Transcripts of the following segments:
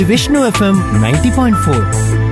Vishnu FM ninety point four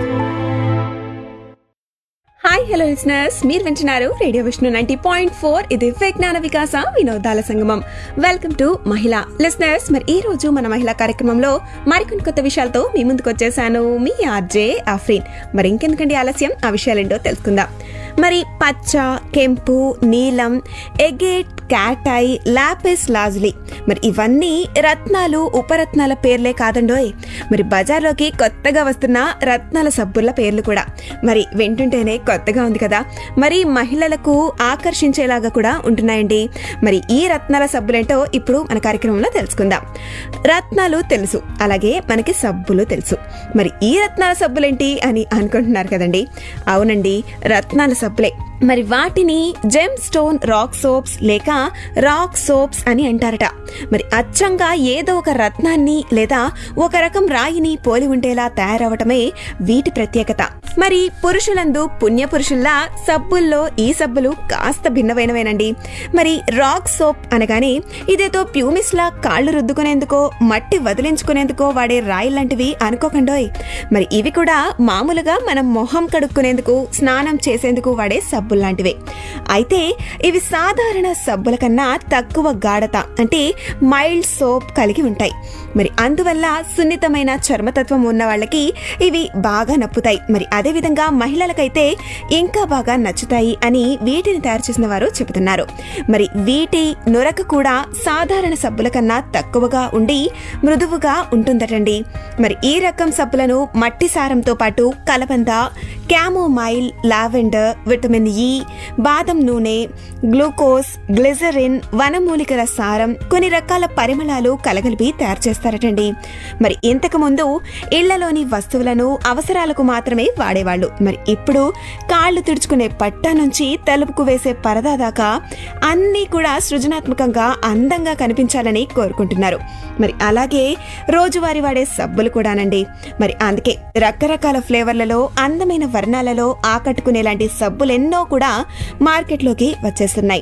hi hello listeners మీరు వింటున్నారు radio Vishnu ninety point four ఇది విజ్ఞాన వికాస వినోదాల సంగమం వెల్కమ్ టు మహిళ లిసనర్స్ మరి ఈ రోజు మన మహిళా కార్యక్రమంలో మరికొన్ని కొత్త విషయాలతో మీ ముందుకు వచ్చేసాను మీ ఆర్జే ఆఫ్రీన్ మరి ఇంకెందుకండి ఆలస్యం ఆ విషయాలేంటో తెలుసుకుందాం మరి పచ్చ కెంపు నీలం ఎగేట్ క్యాటై లాపిస్ లాజులి మరి ఇవన్నీ రత్నాలు ఉపరత్నాల పేర్లే కాదండోయ్ మరి బజార్లోకి కొత్తగా వస్తున్న రత్నాల సబ్బుల పేర్లు కూడా మరి వింటుంటేనే కొత్తగా ఉంది కదా మరి మహిళలకు ఆకర్షించేలాగా కూడా ఉంటున్నాయండి మరి ఈ రత్నాల సబ్బులేంటో ఇప్పుడు మన కార్యక్రమంలో తెలుసుకుందాం రత్నాలు తెలుసు అలాగే మనకి సబ్బులు తెలుసు మరి ఈ రత్నాల సబ్బులేంటి అని అనుకుంటున్నారు కదండి అవునండి రత్నాల సబ్బులే మరి వాటిని జెమ్ స్టోన్ రాక్ సోప్స్ లేక రాక్ సోప్స్ అని అంటారట మరి అచ్చంగా ఏదో ఒక రత్నాన్ని లేదా ఒక రకం రాయిని పోలి ఉండేలా తయారవటమే వీటి ప్రత్యేకత మరి పురుషులందు పుణ్య పురుషుల్లా సబ్బుల్లో ఈ సబ్బులు కాస్త భిన్నమైనవేనండి మరి రాక్ సోప్ అనగానే ఇదేదో ప్యూమిస్ లా కాళ్ళు రుద్దుకునేందుకో మట్టి వదిలించుకునేందుకో వాడే రాయి లాంటివి అనుకోకండోయ్ మరి ఇవి కూడా మామూలుగా మనం మొహం కడుక్కునేందుకు స్నానం చేసేందుకు వాడే సబ్బులు లాంటివే అయితే ఇవి సాధారణ సబ్బుల కన్నా తక్కువ గాఢత అంటే మైల్డ్ సోప్ కలిగి ఉంటాయి మరి అందువల్ల సున్నితమైన చర్మతత్వం ఉన్న వాళ్ళకి ఇవి బాగా నప్పుతాయి మరి అదే విధంగా మహిళలకైతే ఇంకా బాగా నచ్చుతాయి అని వీటిని తయారు చేసిన వారు చెబుతున్నారు మరి వీటి నొరక కూడా సాధారణ సబ్బుల కన్నా తక్కువగా ఉండి మృదువుగా ఉంటుందటండి మరి ఈ రకం సబ్బులను మట్టి సారంతో పాటు కలబంద క్యామోమైల్ లావెండర్ విటమిన్ ఇ బాదం నూనె గ్లూకోజ్ గ్లిజరిన్ వనమూలికల సారం కొన్ని రకాల పరిమళాలు కలగలిపి తయారు చేస్తారటండి మరి ఇంతకు ముందు ఇళ్లలోని వస్తువులను అవసరాలకు మాత్రమే వాడేవాళ్ళు మరి ఇప్పుడు కాళ్ళు తుడుచుకునే పట్ట నుంచి తలుపుకు వేసే పరదా దాకా అన్నీ కూడా సృజనాత్మకంగా అందంగా కనిపించాలని కోరుకుంటున్నారు మరి అలాగే రోజువారీ వాడే సబ్బులు కూడానండి మరి అందుకే రకరకాల ఫ్లేవర్లలో అందమైన వర్ణాలలో ఆకట్టుకునేలాంటి సబ్బులెన్నో కూడా మార్కెట్లోకి వచ్చేస్తున్నాయి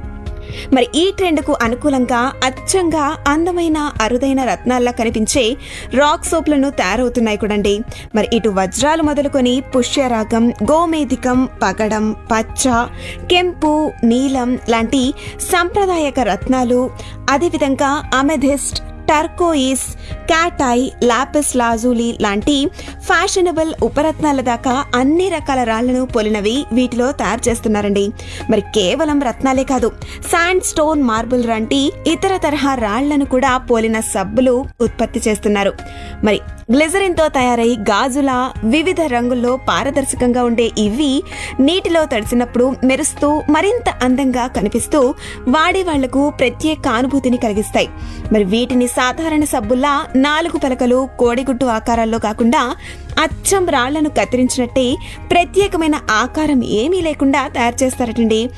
మరి ఈ ట్రెండ్కు అనుకూలంగా అచ్చంగా అందమైన అరుదైన రత్నాల్లా కనిపించే రాక్ సోప్లను తయారవుతున్నాయి కూడండి మరి ఇటు వజ్రాలు మొదలుకొని పుష్యరాగం గోమేధికం పగడం పచ్చ కెంపు నీలం లాంటి సాంప్రదాయక రత్నాలు అదేవిధంగా amethyst turquoise cat eye lapis lazuli లాంటి ఫ్యాషనబుల్ ఉపరత్నాల దాకా అన్ని రకాల రాళ్లను పోలినవి వీటిలో తయారు చేస్తున్నారండి మరి కేవలం రత్నాలే కాదు శాండ్ స్టోన్ మార్బుల్ లాంటి ఇతర తరహా రాళ్లను కూడా పోలిన సబ్బులు ఉత్పత్తి చేస్తున్నారు మరి గ్లిజరిన్ తో తయారై గాజుల వివిధ రంగుల్లో పారదర్శకంగా ఉండే ఇవి నీటిలో తడిసినప్పుడు మెరుస్తూ మరింత అందంగా కనిపిస్తూ వాడే వాళ్లకు ప్రత్యేక అనుభూతిని కలిగిస్తాయి మరి వీటిని సాధారణ సబ్బుల్లా నాలుగు పలకలు కోడిగుట్టు ఆకారాల్లో కాకుండా అచ్చం రాళ్లను కత్తిరించినట్టే ప్రత్యేకమైన ఆకారం ఏమీ లేకుండా తయారు చేస్తారటండి